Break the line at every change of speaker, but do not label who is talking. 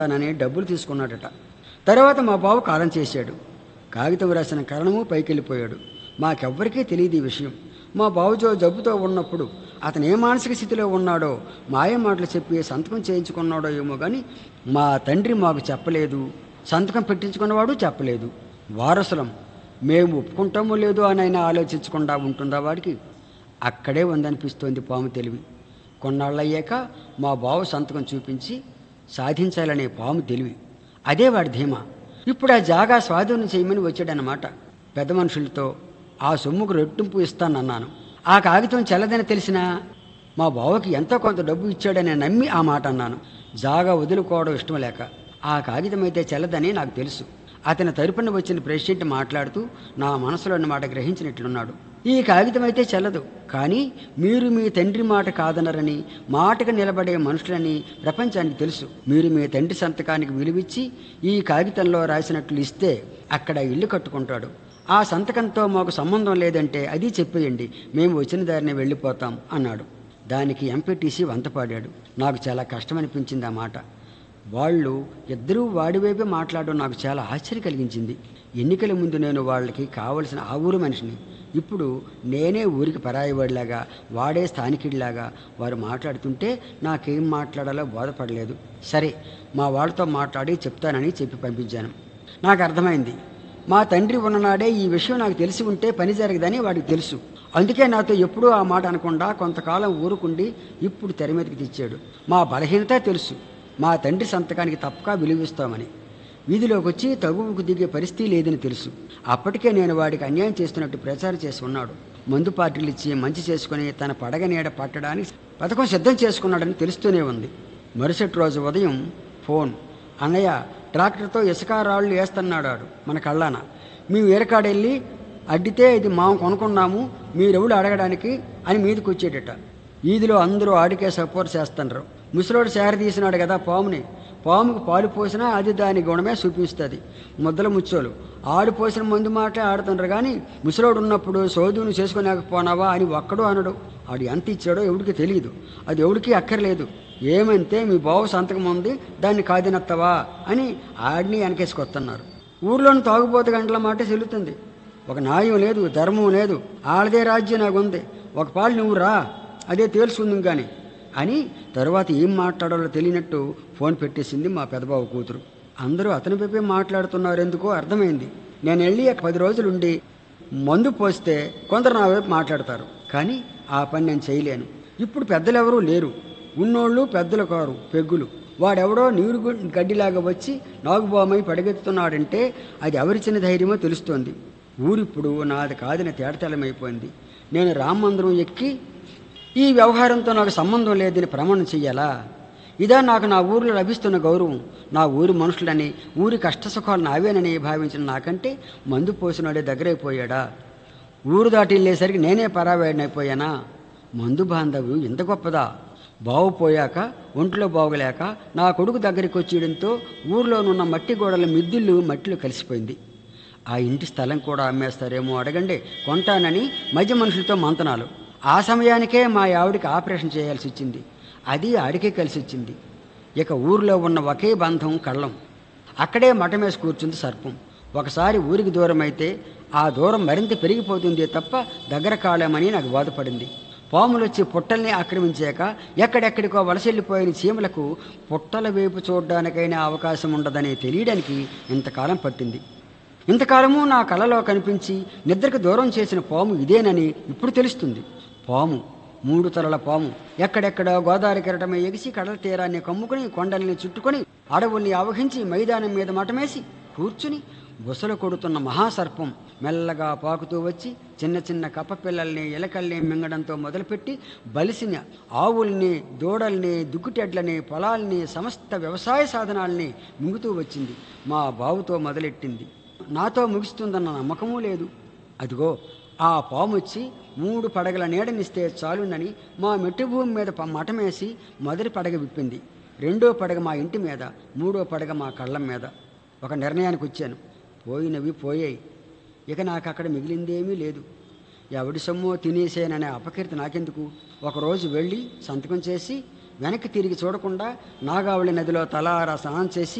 అని డబ్బులు తీసుకున్నాడట తర్వాత మా బావ కాలం చేశాడు కాగితం రాసిన కారణము పైకెళ్ళిపోయాడు మాకెవ్వరికీ తెలియదు ఈ విషయం మా బావుజో జబ్బుతో ఉన్నప్పుడు అతను ఏ మానసిక స్థితిలో ఉన్నాడో మాయ మాటలు చెప్పి సంతకం చేయించుకున్నాడో ఏమో కానీ మా తండ్రి మాకు చెప్పలేదు సంతకం పెట్టించుకున్నవాడు చెప్పలేదు వారసులం మేము ఒప్పుకుంటామో లేదో అని అయినా ఆలోచించకుండా ఉంటుందా వాడికి అక్కడే ఉందనిపిస్తోంది పాము తెలివి కొన్నాళ్ళయ్యాక మా బావ సంతకం చూపించి సాధించాలనే పాము తెలివి అదే వాడి ధీమా ఇప్పుడు ఆ జాగా స్వాధీనం చేయమని వచ్చాడనమాట పెద్ద మనుషులతో ఆ సొమ్ముకు రెట్టింపు ఇస్తానన్నాను ఆ కాగితం చెల్లదని తెలిసినా మా బావకి ఎంతో కొంత డబ్బు ఇచ్చాడని నమ్మి ఆ మాట అన్నాను జాగా వదులుకోవడం ఇష్టం లేక ఆ కాగితం అయితే చెల్లదని నాకు తెలుసు అతని తరపున వచ్చిన ప్రెసిడెంట్ మాట్లాడుతూ నా మనసులోని మాట గ్రహించినట్లున్నాడు ఈ కాగితం అయితే చెల్లదు కానీ మీరు మీ తండ్రి మాట కాదనరని మాటకు నిలబడే మనుషులని ప్రపంచానికి తెలుసు మీరు మీ తండ్రి సంతకానికి విలువిచ్చి ఈ కాగితంలో రాసినట్లు ఇస్తే అక్కడ ఇల్లు కట్టుకుంటాడు ఆ సంతకంతో మాకు సంబంధం లేదంటే అది చెప్పేయండి మేము వచ్చిన దారిని వెళ్ళిపోతాం అన్నాడు దానికి ఎంపీటీసీ వంతపాడాడు నాకు చాలా కష్టమనిపించింది ఆ మాట వాళ్ళు ఇద్దరూ వాడివైపే మాట్లాడడం నాకు చాలా ఆశ్చర్యం కలిగించింది ఎన్నికల ముందు నేను వాళ్ళకి కావలసిన ఆ ఊరు మనిషిని ఇప్పుడు నేనే ఊరికి పరాయివాడిలాగా వాడే స్థానికుడిలాగా వారు మాట్లాడుతుంటే నాకేం మాట్లాడాలో బోధపడలేదు సరే మా వాళ్ళతో మాట్లాడి చెప్తానని చెప్పి పంపించాను నాకు అర్థమైంది మా తండ్రి ఉన్ననాడే ఈ విషయం నాకు తెలిసి ఉంటే పని జరగదని వాడికి తెలుసు అందుకే నాతో ఎప్పుడూ ఆ మాట అనకుండా కొంతకాలం ఊరుకుండి ఇప్పుడు తెర మీదకి తెచ్చాడు మా బలహీనత తెలుసు మా తండ్రి సంతకానికి తప్పక విలువిస్తామని వీధిలోకి వచ్చి తగువుకు దిగే పరిస్థితి లేదని తెలుసు అప్పటికే నేను వాడికి అన్యాయం చేస్తున్నట్టు ప్రచారం చేసి ఉన్నాడు మందు పార్టీలు ఇచ్చి మంచి చేసుకుని తన పడగ నీడ పట్టడానికి పథకం సిద్ధం చేసుకున్నాడని తెలుస్తూనే ఉంది మరుసటి రోజు ఉదయం ఫోన్ అన్నయ్య ట్రాక్టర్తో ఇసుక రాళ్ళు వేస్తున్నాడు ఆడు మన కళ్ళాన మేము ఏరకాడెళ్ళి అడ్డితే ఇది మాము కొనుక్కున్నాము మీరెవడు అడగడానికి అని మీదకి వచ్చేటట ఈదిలో అందరూ ఆడికే సపోర్ట్ చేస్తున్నారు ముసలోడు సేర తీసినాడు కదా పాముని పాముకు పాలు పోసినా అది దాని గుణమే చూపిస్తుంది ముద్దల ముచ్చోలు ఆడు పోసిన మందు మాటలే ఆడుతుండ్రు కానీ ముసలోడు ఉన్నప్పుడు సోదును చేసుకోలేకపోనావా అని ఒక్కడు అనడు ఆడు ఎంత ఇచ్చాడో ఎవడికి తెలియదు అది ఎవడికి అక్కర్లేదు ఏమంతే మీ బావు సంతకం ఉంది దాన్ని కాదినత్తవా అని ఆడిని వెనకేసుకొస్తున్నారు ఊర్లోని తాగుబోతు గంటల మాట చెల్లుతుంది ఒక న్యాయం లేదు ధర్మం లేదు ఆడదే రాజ్యం నాకు ఉంది ఒక పాలు నువ్వు రా అదే తేల్చుకుందాం కానీ అని తరువాత ఏం మాట్లాడాలో తెలియనట్టు ఫోన్ పెట్టేసింది మా పెదబాబు కూతురు అందరూ అతని వైపే మాట్లాడుతున్నారు ఎందుకో అర్థమైంది నేను వెళ్ళి ఒక పది రోజులుండి మందు పోస్తే కొందరు నా వైపు మాట్లాడతారు కానీ ఆ పని నేను చేయలేను ఇప్పుడు పెద్దలెవరూ లేరు ఉన్నోళ్ళు పెద్దలు కారు పెగ్గులు వాడెవడో నీరు గు- గడ్డిలాగా వచ్చి నాగుబామై పడగెత్తుతున్నాడంటే అది ఎవరిచ్చిన ధైర్యమో తెలుస్తోంది ఊరిప్పుడు నాది కాదని తేడతెల్లమైపోయింది నేను రామ మందిరం ఎక్కి ఈ వ్యవహారంతో నాకు సంబంధం లేదని ప్రమాణం చెయ్యాలా ఇదా నాకు నా ఊరిలో లభిస్తున్న గౌరవం నా ఊరి మనుషులని ఊరి కష్టసుఖాలు నావేనని భావించిన నాకంటే మందు పోసినాడే దగ్గరైపోయాడా ఊరు దాటి వెళ్ళేసరికి నేనే పరావేడనైపోయానా మందు బాంధవ్యం ఇంత గొప్పదా బావుపోయాక ఒంట్లో బాగోలేక నా కొడుకు దగ్గరికి వచ్చేయడంతో ఊర్లోనున్న మట్టి గోడల మిద్దిళ్ళు మట్టిలో కలిసిపోయింది ఆ ఇంటి స్థలం కూడా అమ్మేస్తారేమో అడగండి కొంటానని మధ్య మనుషులతో మంతనాలు ఆ సమయానికే మా ఆవిడికి ఆపరేషన్ చేయాల్సి వచ్చింది అది ఆడికే కలిసి వచ్చింది ఇక ఊర్లో ఉన్న ఒకే బంధం కళ్ళం అక్కడే మఠమేసి కూర్చుంది సర్పం ఒకసారి ఊరికి దూరం అయితే ఆ దూరం మరింత పెరిగిపోతుంది తప్ప దగ్గర కాలేమని నాకు బాధపడింది పాములు వచ్చి పుట్టల్ని ఆక్రమించాక ఎక్కడెక్కడికో వలసెళ్ళిపోయిన చీమలకు పుట్టల వైపు చూడడానికైనా అవకాశం ఉండదని తెలియడానికి ఇంతకాలం పట్టింది ఇంతకాలము నా కలలో కనిపించి నిద్రకు దూరం చేసిన పాము ఇదేనని ఇప్పుడు తెలుస్తుంది పాము మూడు తలల పాము ఎక్కడెక్కడ గోదావరి కెరటమే ఎగిసి కడల తీరాన్ని కమ్ముకుని కొండల్ని చుట్టుకొని అడవుల్ని ఆవహించి మైదానం మీద మటమేసి కూర్చుని బుసలు కొడుతున్న మహాసర్పం మెల్లగా పాకుతూ వచ్చి చిన్న చిన్న కప్ప పిల్లల్ని ఎలకల్ని మింగడంతో మొదలుపెట్టి బలిసిన ఆవుల్ని దూడల్ని దుక్కుటెడ్లని పొలాల్ని సమస్త వ్యవసాయ సాధనాల్ని మింగుతూ వచ్చింది మా బావుతో మొదలెట్టింది నాతో ముగిస్తుందన్న నమ్మకమూ లేదు అదిగో ఆ పాము వచ్చి మూడు పడగల నీడనిస్తే చాలునని మా మెట్టు భూమి మీద ప- మటమేసి మొదటి పడగ విప్పింది రెండో పడగ మా ఇంటి మీద మూడో పడగ మా కళ్ళం మీద ఒక నిర్ణయానికి వచ్చాను పోయినవి పోయాయి ఇక నాకు అక్కడ మిగిలిందేమీ లేదు ఎవడి సొమ్మో తినేసేననే అపకీర్తి నాకెందుకు ఒకరోజు వెళ్ళి సంతకం చేసి వెనక్కి తిరిగి చూడకుండా నాగావళి నదిలో తలారా స్నానం చేసి